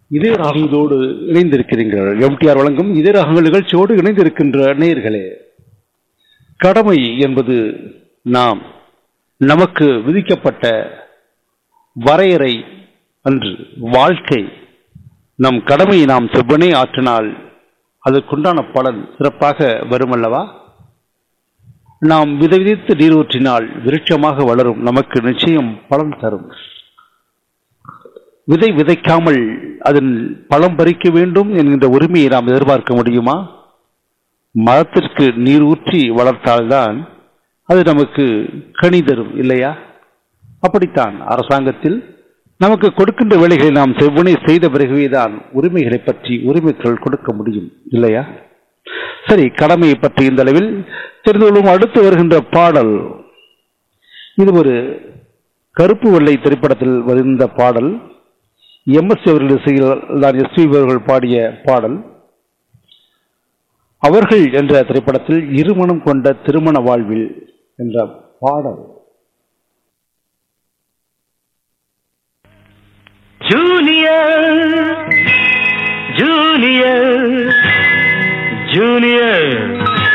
இதே ராகங்களோடு இணைந்திருக்கிறீர்கள் எம்டிஆர் வழங்கும் இதே ராகங்கள் நிகழ்ச்சியோடு இணைந்திருக்கின்ற நேயர்களே கடமை என்பது நாம் நமக்கு விதிக்கப்பட்ட வரையறை அன்று வாழ்க்கை நம் கடமையை நாம் செவ்வனே ஆற்றினால் அதற்குண்டான பலன் சிறப்பாக வருமல்லவா நாம் விதை விதைத்து நீர் ஊற்றினால் விருட்சமாக வளரும் நமக்கு நிச்சயம் பலன் தரும் விதை விதைக்காமல் அதன் பழம் பறிக்க வேண்டும் என்கின்ற உரிமையை நாம் எதிர்பார்க்க முடியுமா மரத்திற்கு நீர் ஊற்றி வளர்த்தால்தான் அது நமக்கு கனி தரும் இல்லையா அப்படித்தான் அரசாங்கத்தில் நமக்கு கொடுக்கின்ற வேலைகளை நாம் செவ்வனே செய்த பிறகுவேதான் உரிமைகளை பற்றி உரிமைகள் கொடுக்க முடியும் இல்லையா சரி கடமையை பற்றி இந்த அளவில் தெரிந்து கொள்ளும் அடுத்து வருகின்ற பாடல் இது ஒரு கருப்பு வெள்ளை திரைப்படத்தில் வருகின்ற பாடல் எம்எஸ் அவர்கள் இசையில் தான் எஸ்பி அவர்கள் பாடிய பாடல் அவர்கள் என்ற திரைப்படத்தில் இருமணம் கொண்ட திருமண வாழ்வில் என்ற பாடல் ஜூனியர் ஜூனியர் ஜூனியர்